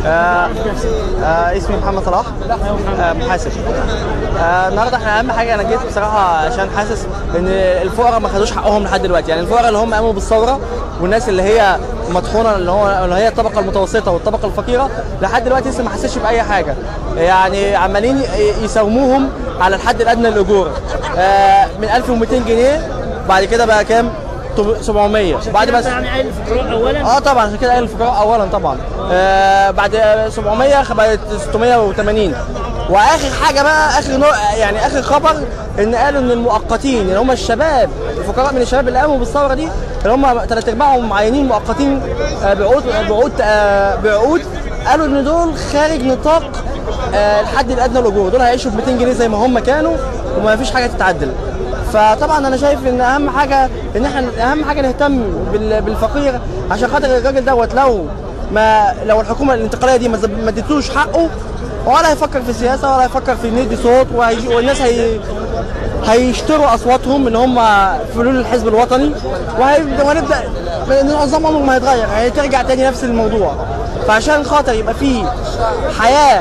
آه آه اسمي محمد صلاح آه محاسب آه النهارده احنا اهم حاجه انا جيت بصراحه عشان حاسس ان الفقراء ما خدوش حقهم لحد دلوقتي يعني الفقراء اللي هم قاموا بالثوره والناس اللي هي مطحونه اللي هو اللي هي الطبقه المتوسطه والطبقه الفقيره لحد دلوقتي لسه ما حسش باي حاجه يعني عمالين ي- يساوموهم على الحد الادنى للاجور آه من 1200 جنيه بعد كده بقى كام 700 بعد بس يعني عيل الفقراء اولا اه طبعا عشان كده قال الفقراء اولا طبعا آه بعد 700 بقت 680 واخر حاجه بقى اخر نوع يعني اخر خبر ان قالوا ان المؤقتين اللي هم الشباب الفقراء من الشباب اللي قاموا بالثوره دي اللي هم ثلاث ارباعهم معينين مؤقتين آه بعقود بعقود آه بعقود قالوا ان دول خارج نطاق آه الحد الادنى للاجور دول هيعيشوا ب 200 جنيه زي ما هم كانوا وما فيش حاجه تتعدل فطبعا انا شايف ان اهم حاجه ان احنا اهم حاجه نهتم بال- بالفقير عشان خاطر الراجل دوت لو ما لو الحكومه الانتقاليه دي ما زب- ما ادتلوش حقه ولا هيفكر في السياسه ولا هيفكر في ندي صوت وهيجي والناس هي هيشتروا اصواتهم ان هم فلول الحزب الوطني وهيبدا وهنبدا نظام عمره ما هيتغير هترجع تاني نفس الموضوع فعشان خاطر يبقى في حياه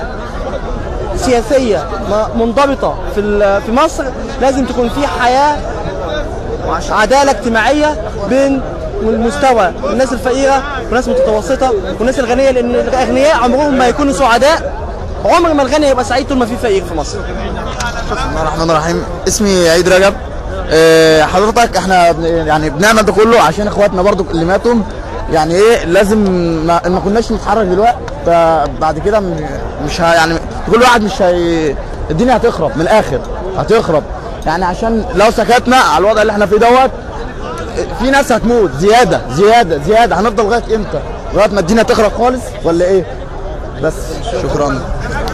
سياسيه م- منضبطه في ال- في مصر لازم تكون في حياه عداله اجتماعيه بين المستوى الناس الفقيره والناس المتوسطه والناس الغنيه لان الاغنياء عمرهم ما يكونوا سعداء عمر ما الغني هيبقى سعيد طول ما في فقير في مصر بسم الله الرحمن الرحيم اسمي عيد رجب آه، حضرتك احنا بن- يعني بنعمل ده كله عشان اخواتنا برضو اللي ماتوا يعني ايه لازم ما, ما كناش نتحرك دلوقتي فبعد كده م- مش ه- يعني كل واحد مش هي الدنيا هتخرب من الاخر هتخرب يعني عشان لو سكتنا على الوضع اللي احنا فيه دوت في ناس هتموت زياده زياده زياده هنفضل لغايه امتى؟ لغايه ما الدنيا تخرب خالص ولا ايه؟ بس شكرا